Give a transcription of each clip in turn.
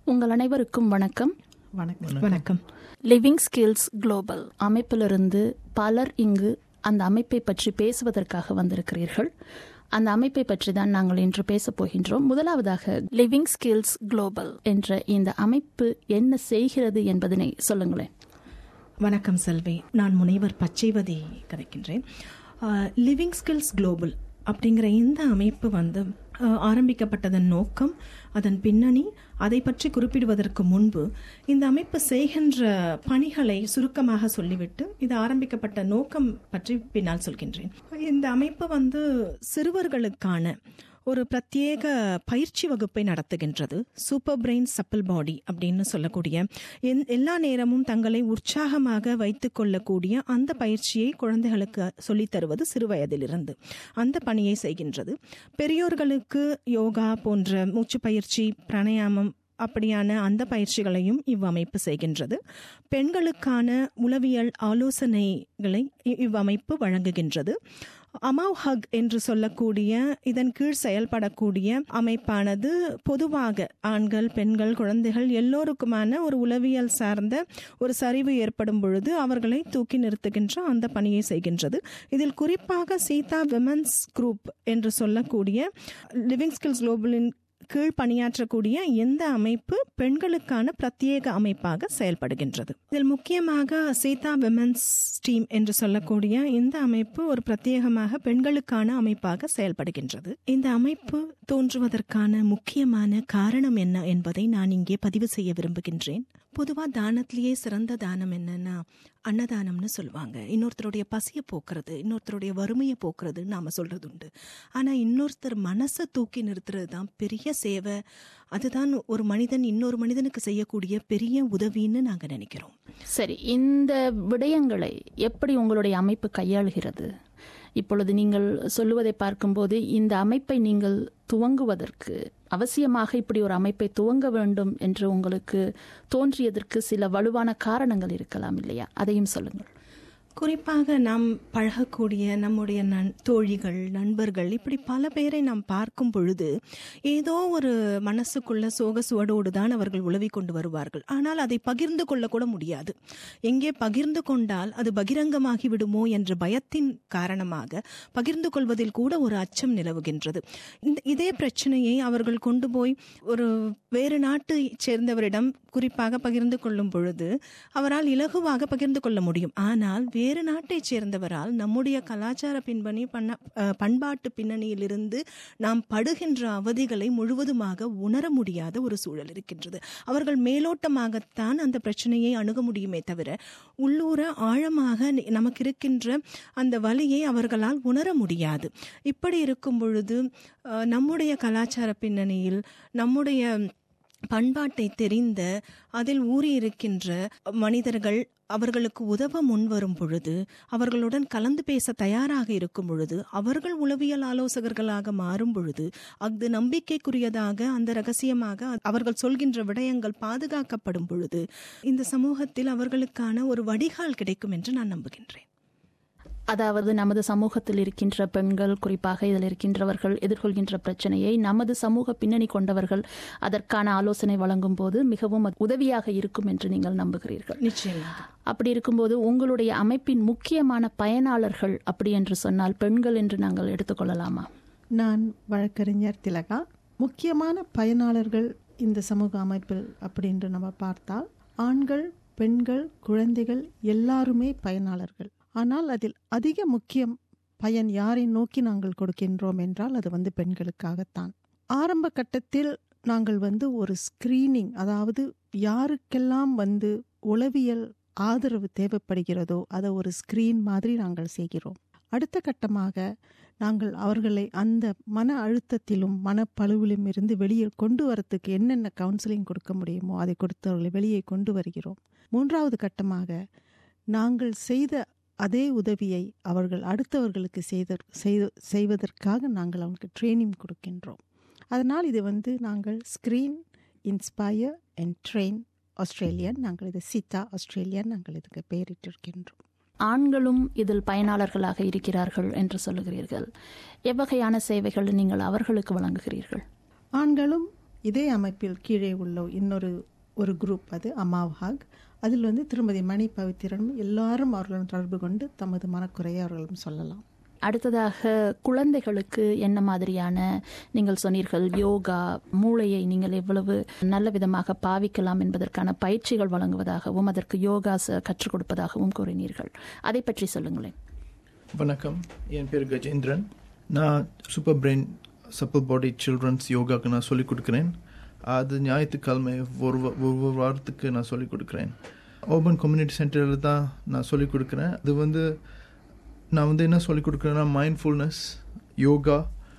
உங்கள் அனைவருக்கும் வணக்கம் வணக்கம் வணக்கம் லிவிங் ஸ்கில்ஸ் குளோபல் அமைப்பிலிருந்து பலர் இங்கு அந்த அமைப்பை பற்றி பேசுவதற்காக வந்திருக்கிறீர்கள் அந்த அமைப்பை பற்றி தான் நாங்கள் இன்று பேசப் போகின்றோம் முதலாவதாக லிவிங் ஸ்கில்ஸ் குளோபல் என்ற இந்த அமைப்பு என்ன செய்கிறது என்பதனை சொல்லுங்களேன் வணக்கம் செல்வி நான் முனைவர் பச்சைவதி கதைக்கின்றேன் லிவிங் ஸ்கில்ஸ் குளோபல் அப்படிங்கிற இந்த அமைப்பு வந்து அஹ், ஆரம்பிக்கப்பட்டதன் நோக்கம் அதன் பின்னணி அதை பற்றி குறிப்பிடுவதற்கு முன்பு இந்த அமைப்பு செய்கின்ற பணிகளை சுருக்கமாக சொல்லிவிட்டு இது ஆரம்பிக்கப்பட்ட நோக்கம் பற்றி பின்னால் சொல்கின்றேன் இந்த அமைப்பு வந்து சிறுவர்களுக்கான ஒரு பிரத்யேக பயிற்சி வகுப்பை நடத்துகின்றது சூப்பர் பிரெயின் சப்பிள் பாடி அப்படின்னு சொல்லக்கூடிய என்- எல்லா நேரமும் தங்களை உற்சாகமாக வைத்துக் கொள்ளக்கூடிய அந்த பயிற்சியை குழந்தைகளுக்கு சொல்லித் தருவது சிறு வயதிலிருந்து அந்த பணியை செய்கின்றது பெரியோர்களுக்கு யோகா போன்ற மூச்சு பயிற்சி பிராணாயாமம் அப்படியான அந்த பயிற்சிகளையும் இவ்வமைப்பு செய்கின்றது பெண்களுக்கான உளவியல் ஆலோசனைகளை இ- இவ்வமைப்பு வழங்குகின்றது அமாவ் ஹக் என்று சொல்லக்கூடிய இதன் கீழ் செயல்படக்கூடிய அமைப்பானது பொதுவாக ஆண்கள் பெண்கள் குழந்தைகள் எல்லோருக்குமான ஒரு உளவியல் சார்ந்த ஒரு சரிவு ஏற்படும் பொழுது அவர்களை தூக்கி நிறுத்துகின்ற அந்த பணியை செய்கின்றது இதில் குறிப்பாக சீதா விமன்ஸ் குரூப் என்று சொல்லக்கூடிய லிவிங் ஸ்கில்ஸ் குளோபலின் கீழ் பணியாற்றக்கூடிய எந்த அமைப்பு பெண்களுக்கான பிரத்யேக அமைப்பாக செயல்படுகின்றது இதில் முக்கியமாக சீதா விமன்ஸ் டீம் என்று சொல்லக்கூடிய இந்த அமைப்பு ஒரு பிரத்யேகமாக பெண்களுக்கான அமைப்பாக செயல்படுகின்றது இந்த அமைப்பு தோன்றுவதற்கான முக்கியமான காரணம் என்ன என்பதை நான் இங்கே பதிவு செய்ய விரும்புகின்றேன் பொதுவா தானத்திலேயே சிறந்த தானம் என்னன்னா அன்னதானம்னு சொல்லுவாங்க இன்னொருத்தருடைய பசியை போக்குறது இன்னொருத்தருடைய வறுமையை போக்குறது நாம சொல்றது உண்டு ஆனா இன்னொருத்தர் மனசை தூக்கி நிறுத்துறது தான் பெரிய சேவை அதுதான் ஒரு மனிதன் இன்னொரு மனிதனுக்கு செய்யக்கூடிய பெரிய உதவின்னு நாங்க நினைக்கிறோம் சரி இந்த விடயங்களை எப்படி உங்களுடைய அமைப்பு கையாளுகிறது இப்பொழுது நீங்கள் சொல்லுவதை பார்க்கும்போது இந்த அமைப்பை நீங்கள் துவங்குவதற்கு அவசியமாக இப்படி ஒரு அமைப்பை துவங்க வேண்டும் என்று உங்களுக்கு தோன்றியதற்கு சில வலுவான காரணங்கள் இருக்கலாம் இல்லையா அதையும் சொல்லுங்கள் குறிப்பாக நாம் பழகக்கூடிய நம்முடைய நண் தோழிகள் நண்பர்கள் இப்படி பல பேரை நாம் பார்க்கும் பொழுது ஏதோ ஒரு மனசுக்குள்ள சோக சுவடோடு தான் அவர்கள் உழவி கொண்டு வருவார்கள் ஆனால் அதை பகிர்ந்து கொள்ள கூட முடியாது எங்கே பகிர்ந்து கொண்டால் அது பகிரங்கமாகி விடுமோ என்ற பயத்தின் காரணமாக பகிர்ந்து கொள்வதில் கூட ஒரு அச்சம் நிலவுகின்றது இந்த இதே பிரச்சனையை அவர்கள் கொண்டு போய் ஒரு வேறு நாட்டை சேர்ந்தவரிடம் குறிப்பாக பகிர்ந்து கொள்ளும் பொழுது அவரால் இலகுவாக பகிர்ந்து கொள்ள முடியும் ஆனால் வேறு நாட்டைச் சேர்ந்தவரால் நம்முடைய கலாச்சார பின்பணி பண்ண அஹ், பண்பாட்டு பின்னணியிலிருந்து நாம் படுகின்ற அவதிகளை முழுவதுமாக உணர முடியாத ஒரு சூழல் இருக்கின்றது அவர்கள் மேலோட்டமாகத்தான் அந்த பிரச்சனையை அணுக முடியுமே தவிர உள்ளூர ஆழமாக நி- நமக்கு இருக்கின்ற அந்த வலியை அவர்களால் உணர முடியாது இப்படி இருக்கும் பொழுது அஹ், நம்முடைய கலாச்சார பின்னணியில் நம்முடைய பண்பாட்டை தெரிந்த அதில் ஊறியிருக்கின்ற மனிதர்கள் அவர்களுக்கு உதவ முன்வரும் பொழுது அவர்களுடன் கலந்து பேச தயாராக இருக்கும் பொழுது அவர்கள் உளவியல் ஆலோசகர்களாக மாறும் பொழுது அது நம்பிக்கைக்குரியதாக அந்த ரகசியமாக அவர்கள் சொல்கின்ற விடயங்கள் பாதுகாக்கப்படும் பொழுது இந்த சமூகத்தில் அவர்களுக்கான ஒரு வடிகால் கிடைக்கும் என்று நான் நம்புகின்றேன் அதாவது நமது சமூகத்தில் இருக்கின்ற பெண்கள் குறிப்பாக இதில் இருக்கின்றவர்கள் எதிர்கொள்கின்ற பிரச்சனையை நமது சமூக பின்னணி கொண்டவர்கள் அதற்கான ஆலோசனை வழங்கும் போது மிகவும் அது உதவியாக இருக்கும் என்று நீங்கள் நம்புகிறீர்கள் நிச்சயமாக அப்படி இருக்கும்போது உங்களுடைய அமைப்பின் முக்கியமான பயனாளர்கள் அப்படி என்று சொன்னால் பெண்கள் என்று நாங்கள் எடுத்துக்கொள்ளலாமா நான் வழக்கறிஞர் திலகா முக்கியமான பயனாளர்கள் இந்த சமூக அமைப்பில் அப்படின்று நம்ம பார்த்தால் ஆண்கள் பெண்கள் குழந்தைகள் எல்லாருமே பயனாளர்கள் ஆனால் அதில் அதிக முக்கியம் பயன் யாரை நோக்கி நாங்கள் கொடுக்கின்றோம் என்றால் அது வந்து பெண்களுக்காகத்தான் ஆரம்ப கட்டத்தில் நாங்கள் வந்து ஒரு ஸ்கிரீனிங் அதாவது யாருக்கெல்லாம் வந்து உளவியல் ஆதரவு தேவைப்படுகிறதோ அதை ஒரு ஸ்கிரீன் மாதிரி நாங்கள் செய்கிறோம் அடுத்த கட்டமாக நாங்கள் அவர்களை அந்த மன அழுத்தத்திலும் மனப்பழுவிலும் இருந்து வெளியே கொண்டு வரத்துக்கு என்னென்ன கவுன்சிலிங் கொடுக்க முடியுமோ அதை கொடுத்து அவர்களை வெளியே கொண்டு வருகிறோம் மூன்றாவது கட்டமாக நாங்கள் செய்த அதே உதவியை அவர்கள் அடுத்தவர்களுக்கு செய்த செய்த- செய்வதற்காக நாங்கள் அவங்களுக்கு ட்ரைனிங் கொடுக்கின்றோம் அதனால் இது வந்து நாங்கள் screen inspire and train Australian நாங்கள் இது சித்தா ஆஸ்திரேலியன் நாங்கள் இதுக்கு பெயரிட்டிருக்கின்றோம் ஆண்களும் இதில் பயனாளர்களாக இருக்கிறார்கள் என்று சொல்லுகிறீர்கள் எவ்வகையான சேவைகள் நீங்கள் அவர்களுக்கு வழங்குகிறீர்கள் ஆண்களும் இதே அமைப்பில் கீழே உள்ள இன்னொரு ஒரு குரூப் அது அமாவ்ஹாக் அதில் வந்து திருமதி மணி பவித்திரனும் எல்லாரும் அவர்களும் தொடர்பு கொண்டு தமது மனக்குறையை அவர்களும் சொல்லலாம் அடுத்ததாக குழந்தைகளுக்கு என்ன மாதிரியான நீங்கள் சொன்னீர்கள் யோகா மூளையை நீங்கள் எவ்வளவு நல்ல விதமாக பாவிக்கலாம் என்பதற்கான பயிற்சிகள் வழங்குவதாகவும் அதற்கு யோகா ச- கற்றுக் கொடுப்பதாகவும் கூறினீர்கள் அதை பற்றி சொல்லுங்களேன் வணக்கம் என் பேர் கஜேந்திரன் நான் super brain supple body childrens யோகாக்கு நான் சொல்லிக் கொடுக்குறேன் அது ஞாயிற்றுக்கிழமை ஒரு வா- ஒரு வாரத்துக்கு நான் சொல்லிக் கொடுக்குறேன் ஓபன் கம்யூனிட்டி சென்டரில் தான் நான் சொல்லிக் கொடுக்குறேன் அது வந்து நான் வந்து என்ன சொல்லிக் கொடுக்குறேன்னா மைண்ட்ஃபுல்னஸ் யோகா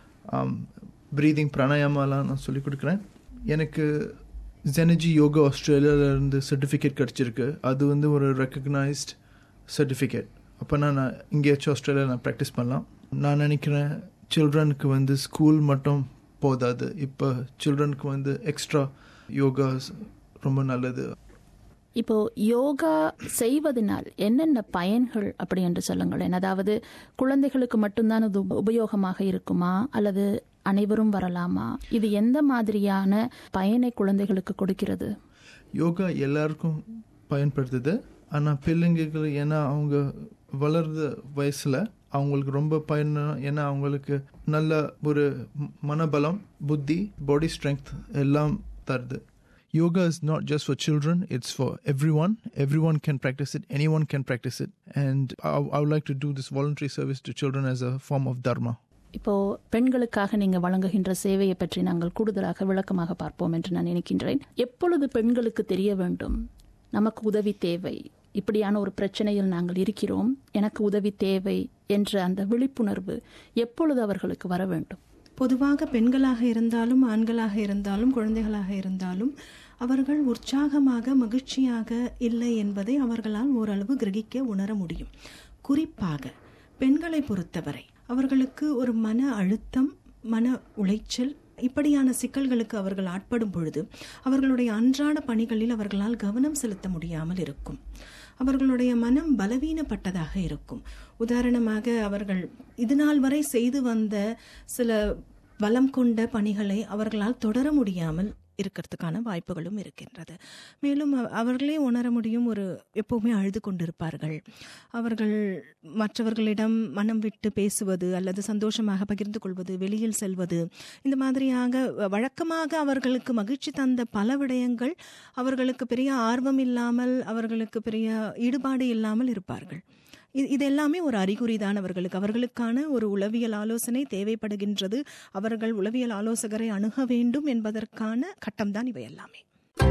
ப்ரீதிங் பிராணாயாமாலாம் நான் சொல்லிக் கொடுக்குறேன் எனக்கு ஜெனர்ஜி யோகா ஆஸ்திரேலியாவிலேருந்து சர்டிஃபிகேட் கிடச்சிருக்கு அது வந்து ஒரு ரெக்கக்னைஸ்ட் சர்டிஃபிகேட் அப்போனா நான் இங்கேயாச்சும் ஆஸ்திரேலியாவில் நான் ப்ராக்டிஸ் பண்ணலாம் நான் நினைக்கிறேன் சில்ட்ரனுக்கு வந்து ஸ்கூல் மட்டும் போதாது இப்போ சில்ட்ரனுக்கு வந்து எக்ஸ்ட்ரா யோகா ரொம்ப நல்லது இப்போ யோகா செய்வதனால் என்னென்ன பயன்கள் அப்படி என்று சொல்லுங்களேன் அதாவது குழந்தைகளுக்கு மட்டும்தான் இது உப- உபயோகமாக இருக்குமா அல்லது அனைவரும் வரலாமா இது எந்த மாதிரியான பயனை குழந்தைகளுக்கு கொடுக்கிறது யோகா எல்லாருக்கும் பயன்படுத்துது ஆனால் பிள்ளைங்களுக்கு ஏன்னா அவங்க வளர்ந்த வயசில் அவங்களுக்கு ரொம்ப பயன் ஏன்னா அவங்களுக்கு நல்ல ஒரு ம- மனபலம் புத்தி பாடி ஸ்ட்ரென்த் எல்லாம் தருது Yoga is not just for children, it's for everyone. Everyone can practice it, anyone can practice it. And I, I would like to do this voluntary service to children as a form of dharma. இப்போ பெண்களுக்காக நீங்க வழங்குகின்ற சேவையை பற்றி நாங்கள் கூடுதலாக விளக்கமாக பார்ப்போம் என்று நான் நினைக்கின்றேன் எப்பொழுது பெண்களுக்கு தெரிய வேண்டும் நமக்கு உதவி தேவை இப்படியான ஒரு பிரச்சனையில் நாங்கள் இருக்கிறோம் எனக்கு உதவி தேவை என்ற அந்த விழிப்புணர்வு எப்பொழுது அவர்களுக்கு வர வேண்டும் பொதுவாக பெண்களாக இருந்தாலும் ஆண்களாக இருந்தாலும் குழந்தைகளாக இருந்தாலும் அவர்கள் உற்சாகமாக மகிழ்ச்சியாக இல்லை என்பதை அவர்களால் ஓரளவு கிரகிக்க உணர முடியும் குறிப்பாக பெண்களை பொறுத்தவரை அவர்களுக்கு ஒரு மன அழுத்தம் மன உளைச்சல் இப்படியான சிக்கல்களுக்கு அவர்கள் ஆட்படும் பொழுது அவர்களுடைய அன்றாட பணிகளில் அவர்களால் கவனம் செலுத்த முடியாமல் இருக்கும் அவர்களுடைய மனம் பலவீனப்பட்டதாக இருக்கும் உதாரணமாக அவர்கள் இதுநாள் வரை செய்து வந்த சில பலம் கொண்ட பணிகளை அவர்களால் தொடர முடியாமல் இருக்கிறதுக்கான வாய்ப்புகளும் இருக்கின்றது மேலும் அவ- அவர்களே உணர முடியும் ஒரு எப்பவுமே அழுது கொண்டிருப்பார்கள் அவர்கள் மற்றவர்களிடம் மனம் விட்டு பேசுவது அல்லது சந்தோஷமாக பகிர்ந்து கொள்வது வெளியில் செல்வது இந்த மாதிரியாக வ- வழக்கமாக அவர்களுக்கு மகிழ்ச்சி தந்த பல விடயங்கள் அவர்களுக்கு பெரிய ஆர்வம் இல்லாமல் அவர்களுக்கு பெரிய ஈடுபாடு இல்லாமல் இருப்பார்கள் இது இது எல்லாமே ஒரு அறிகுறிதான் அவர்களுக்கு அவர்களுக்கான ஒரு உளவியல் ஆலோசனை தேவைப்படுகின்றது அவர்கள் உளவியல் ஆலோசகரை அணுக வேண்டும் என்பதற்கான கட்டம்தான் இவை எல்லாமே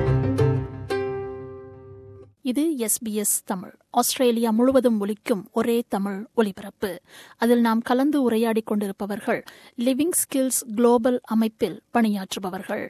இது எஸ்பிஎஸ் தமிழ் ஆஸ்திரேலியா முழுவதும் ஒலிக்கும் ஒரே தமிழ் ஒலிபரப்பு அதில் நாம் கலந்து உரையாடிக் கொண்டிருப்பவர்கள் லிவிங் ஸ்கில்ஸ் குளோபல் அமைப்பில் பணியாற்றுபவர்கள்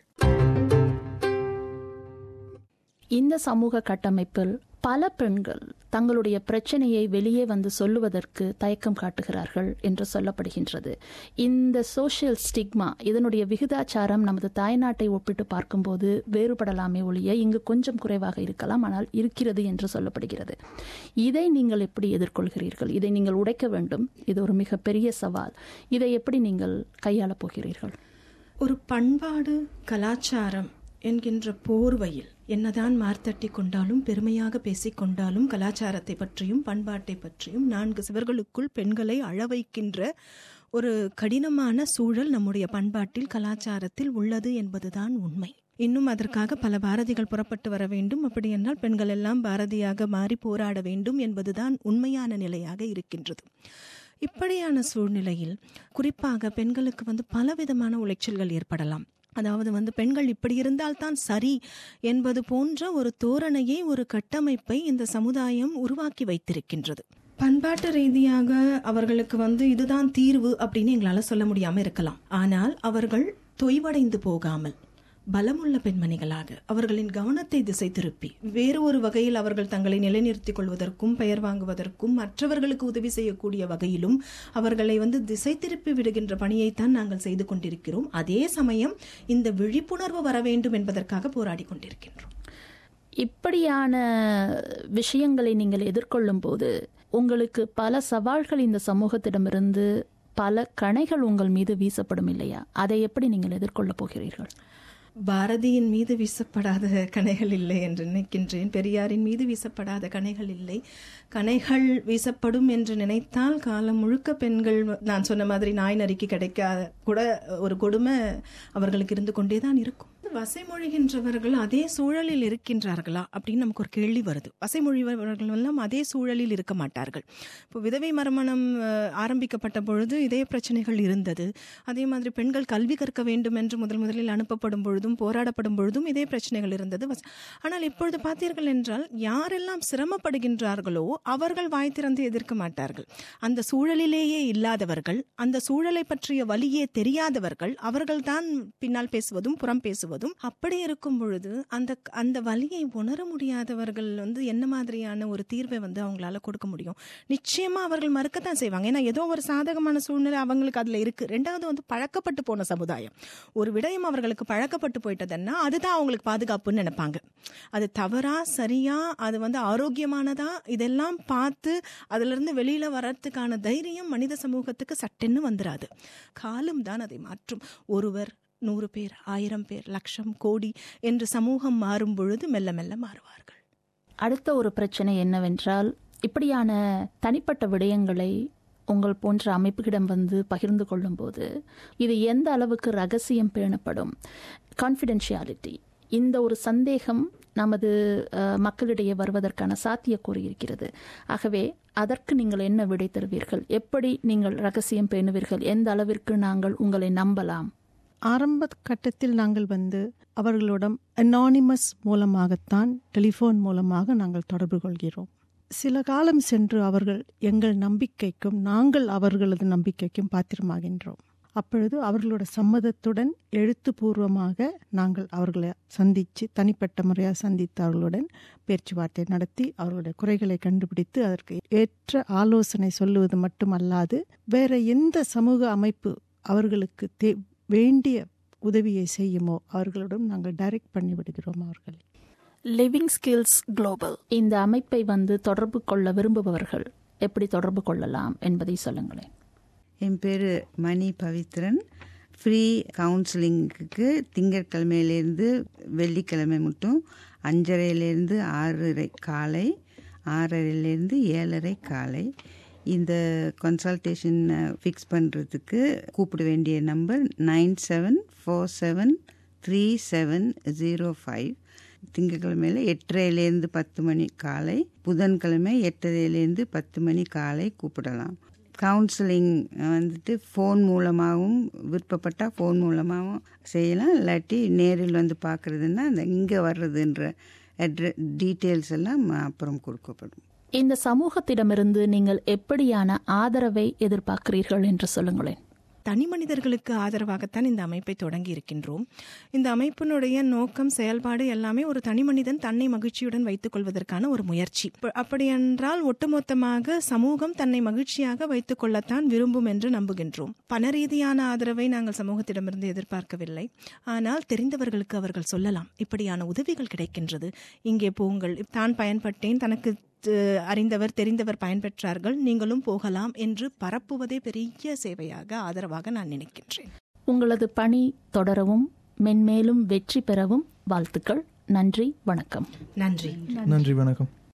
இந்த சமூக கட்டமைப்பில் பல பெண்கள் தங்களுடைய பிரச்சனையை வெளியே வந்து சொல்லுவதற்கு தயக்கம் காட்டுகிறார்கள் என்று சொல்லப்படுகின்றது இந்த சோஷியல் ஸ்டிக்மா இதனுடைய விகிதாச்சாரம் நமது தாய்நாட்டை ஒப்பிட்டு பார்க்கும்போது வேறுபடலாமே ஒழிய இங்கு கொஞ்சம் குறைவாக இருக்கலாம் ஆனால் இருக்கிறது என்று சொல்லப்படுகிறது இதை நீங்கள் எப்படி எதிர்கொள்கிறீர்கள் இதை நீங்கள் உடைக்க வேண்டும் இது ஒரு மிகப்பெரிய சவால் இதை எப்படி நீங்கள் கையாளப் போகிறீர்கள் ஒரு பண்பாடு கலாச்சாரம் என்கின்ற போர்வையில் என்னதான் மார்த்தட்டி கொண்டாலும் பெருமையாக பேசிக் கொண்டாலும் கலாச்சாரத்தை பற்றியும் பண்பாட்டை பற்றியும் நான்கு சிவர்களுக்குள் பெண்களை அழ வைக்கின்ற ஒரு கடினமான சூழல் நம்முடைய பண்பாட்டில் கலாச்சாரத்தில் உள்ளது என்பதுதான் உண்மை இன்னும் அதற்காக பல பாரதிகள் புறப்பட்டு வர வேண்டும் அப்படி என்றால் பெண்கள் எல்லாம் பாரதியாக மாறி போராட வேண்டும் என்பதுதான் உண்மையான நிலையாக இருக்கின்றது இப்படியான சூழ்நிலையில் குறிப்பாக பெண்களுக்கு வந்து பலவிதமான உளைச்சல்கள் ஏற்படலாம் அதாவது வந்து பெண்கள் இப்படி இருந்தால்தான் சரி என்பது போன்ற ஒரு தோரணையை ஒரு கட்டமைப்பை இந்த சமுதாயம் உருவாக்கி வைத்திருக்கின்றது பண்பாட்டு ரீதியாக அவர்களுக்கு வந்து இதுதான் தீர்வு அப்படின்னு எங்களால சொல்ல முடியாம இருக்கலாம் ஆனால் அவர்கள் தொய்வடைந்து போகாமல் பலமுள்ள பெண்மணிகளாக அவர்களின் கவனத்தை திசை திருப்பி வேறு ஒரு வகையில் அவர்கள் தங்களை நிலைநிறுத்திக் கொள்வதற்கும் பெயர் வாங்குவதற்கும் மற்றவர்களுக்கு உதவி செய்யக்கூடிய வகையிலும் அவர்களை வந்து திசை திருப்பி விடுகின்ற பணியைத்தான் நாங்கள் செய்து கொண்டிருக்கிறோம் அதே சமயம் இந்த விழிப்புணர்வு வர வேண்டும் என்பதற்காக போராடி கொண்டிருக்கின்றோம் இப்படியான விஷயங்களை நீங்கள் எதிர்கொள்ளும் போது உங்களுக்கு பல சவால்கள் இந்த சமூகத்திடமிருந்து பல கணைகள் உங்கள் மீது வீசப்படும் இல்லையா அதை எப்படி நீங்கள் எதிர்கொள்ளப் போகிறீர்கள் பாரதியின் மீது வீசப்படாத கணைகள் இல்லை என்று நினைக்கின்றேன் பெரியாரின் மீது வீசப்படாத கணைகள் இல்லை கணைகள் வீசப்படும் என்று நினைத்தால் காலம் முழுக்க பெண்கள் நான் சொன்ன மாதிரி நாய் நரிக்கு கிடைக்காத கூட ஒரு கொடுமை அவர்களுக்கு இருந்து கொண்டேதான் இருக்கும் வசைமொழிகின்றவர்கள் அதே சூழலில் இருக்கின்றார்களா அப்படின்னு நமக்கு ஒரு கேள்வி வருது வசைமொழிவர்கள் எல்லாம் அதே சூழலில் இருக்க மாட்டார்கள் இப்போ விதவை மறுமணம் அஹ், ஆரம்பிக்கப்பட்ட பொழுது இதே பிரச்சனைகள் இருந்தது அதே மாதிரி பெண்கள் கல்வி கற்க வேண்டும் என்று முதல் முதலில் அனுப்பப்படும் பொழுதும் போராடப்படும் பொழுதும் இதே பிரச்சனைகள் இருந்தது வச- ஆனால் இப்பொழுது பார்த்தீர்கள் என்றால் யாரெல்லாம் சிரமப்படுகின்றார்களோ அவர்கள் வாய் திறந்து எதிர்க்க மாட்டார்கள் அந்த சூழலிலேயே இல்லாதவர்கள் அந்த சூழலை பற்றிய வழியே தெரியாதவர்கள் அவர்கள்தான் பின்னால் பேசுவதும் புறம் பேசுவதும் அப்படி இருக்கும் பொழுது அந்த அந்த வழியை உணர முடியாதவர்கள் வந்து என்ன மாதிரியான ஒரு தீர்வை வந்து அவங்களால கொடுக்க முடியும் நிச்சயமா அவர்கள் மறுக்கத்தான் செய்வாங்க ஏன்னா ஏதோ ஒரு சாதகமான சூழ்நிலை அவங்களுக்கு அதுல இருக்கு ரெண்டாவது வந்து பழக்கப்பட்டு போன சமுதாயம் ஒரு விடயம் அவர்களுக்கு பழக்கப்பட்டு போயிட்டதுன்னா அதுதான் அவங்களுக்கு பாதுகாப்புன்னு நினைப்பாங்க அது தவறா சரியா அது வந்து ஆரோக்கியமானதா இதெல்லாம் பார்த்து அதுல இருந்து வெளியில வர்றதுக்கான தைரியம் மனித சமூகத்துக்கு சட்டென்னு வந்துராது காலம் தான் அதை மாற்றும் ஒருவர் நூறு பேர் ஆயிரம் பேர் லட்சம் கோடி என்று சமூகம் மாறும் பொழுது மெல்ல மெல்ல மாறுவார்கள் அடுத்த ஒரு பிரச்சனை என்னவென்றால் இப்படியான தனிப்பட்ட விடயங்களை உங்கள் போன்ற அமைப்புகளிடம் வந்து பகிர்ந்து கொள்ளும்போது இது எந்த அளவுக்கு ரகசியம் பேணப்படும் கான்ஃபிடென்ஷியாலிட்டி இந்த ஒரு சந்தேகம் நமது அஹ், மக்களிடையே வருவதற்கான சாத்தியக்கூறு இருக்கிறது ஆகவே அதற்கு நீங்கள் என்ன விடை தருவீர்கள் எப்படி நீங்கள் ரகசியம் பேணுவீர்கள் எந்த அளவிற்கு நாங்கள் உங்களை நம்பலாம் ஆரம்ப கட்டத்தில் நாங்கள் வந்து அவர்களிடம் அனானிமஸ் மூலமாகத்தான் டெலிஃபோன் மூலமாக நாங்கள் தொடர்பு கொள்கிறோம் சில காலம் சென்று அவர்கள் எங்கள் நம்பிக்கைக்கும் நாங்கள் அவர்களது நம்பிக்கைக்கும் பாத்திரமாகின்றோம் அப்பொழுது அவர்களோட சம்மதத்துடன் எழுத்துப்பூர்வமாக நாங்கள் அவர்களை சந்தித்து தனிப்பட்ட முறையாக சந்தித்து அவர்களுடன் பேச்சுவார்த்தை நடத்தி அவர்களுடைய குறைகளை கண்டுபிடித்து அதற்கு ஏற்ற ஆலோசனை சொல்லுவது மட்டுமல்லாது வேற எந்த சமூக அமைப்பு அவர்களுக்கு தே வேண்டிய உதவியை செய்யுமோ அவர்களிடம் நாங்கள் டைரக்ட் பண்ணி விடுகிறோம் அவர்களை லிவிங் ஸ்கில்ஸ் குளோபல் இந்த அமைப்பை வந்து தொடர்பு கொள்ள விரும்புபவர்கள் எப்படி தொடர்பு கொள்ளலாம் என்பதை சொல்லுங்களேன் என் பேர் மணி பவித்ரன் ஃப்ரீ கவுன்சிலிங்க்கு திங்கட்கிழமையிலேருந்து வெள்ளிக்கிழமை மட்டும் அஞ்சரையிலேருந்து ஆறரை காலை ஆறரைலேருந்து ஏழரை காலை இந்த கன்சல்டேஷன் ஃபிக்ஸ் பண்ணுறதுக்கு கூப்பிட வேண்டிய number nine seven four seven three seven zero five திங்கக்கிழமையில் எட்டரையிலேருந்து பத்து மணி காலை புதன்கிழமை எட்டரையிலேருந்து பத்து மணி காலை கூப்பிடலாம் கவுன்சிலிங் வந்துட்டு ஃபோன் மூலமாகவும் விருப்பப்பட்டால் ஃபோன் மூலமாகவும் செய்யலாம் இல்லாட்டி நேரில் வந்து பார்க்குறதுன்னா அந்த இங்கே வர்றதுன்ற அட்ர டீட்டெயில்ஸ் எல்லாம் அப்புறம் கொடுக்கப்படும் இந்த சமூகத்திடமிருந்து நீங்கள் எப்படியான ஆதரவை எதிர்பார்க்கிறீர்கள் என்று சொல்லுங்களேன் தனி மனிதர்களுக்கு ஆதரவாகத்தான் இந்த அமைப்பை தொடங்கி இருக்கின்றோம் இந்த அமைப்பினுடைய நோக்கம் செயல்பாடு எல்லாமே ஒரு தனி மனிதன் தன்னை மகிழ்ச்சியுடன் வைத்துக் கொள்வதற்கான ஒரு முயற்சி அப்ப- அப்படியென்றால் ஒட்டுமொத்தமாக சமூகம் தன்னை மகிழ்ச்சியாக வைத்துக் கொள்ளத்தான் விரும்பும் என்று நம்புகின்றோம் பண ரீதியான ஆதரவை நாங்கள் சமூகத்திடமிருந்து எதிர்பார்க்கவில்லை ஆனால் தெரிந்தவர்களுக்கு அவர்கள் சொல்லலாம் இப்படியான உதவிகள் கிடைக்கின்றது இங்கே போங்கள் தான் பயன்பட்டேன் தனக்கு அஹ், அறிந்தவர் தெரிந்தவர் பயன்பெற்றார்கள் நீங்களும் போகலாம் என்று பரப்புவதே பெரிய சேவையாக ஆதரவாக நான் நினைக்கின்றேன் உங்களது பணி தொடரவும் மென்மேலும் வெற்றி பெறவும் வாழ்த்துக்கள் நன்றி வணக்கம் நன்றி நன்றி வணக்கம்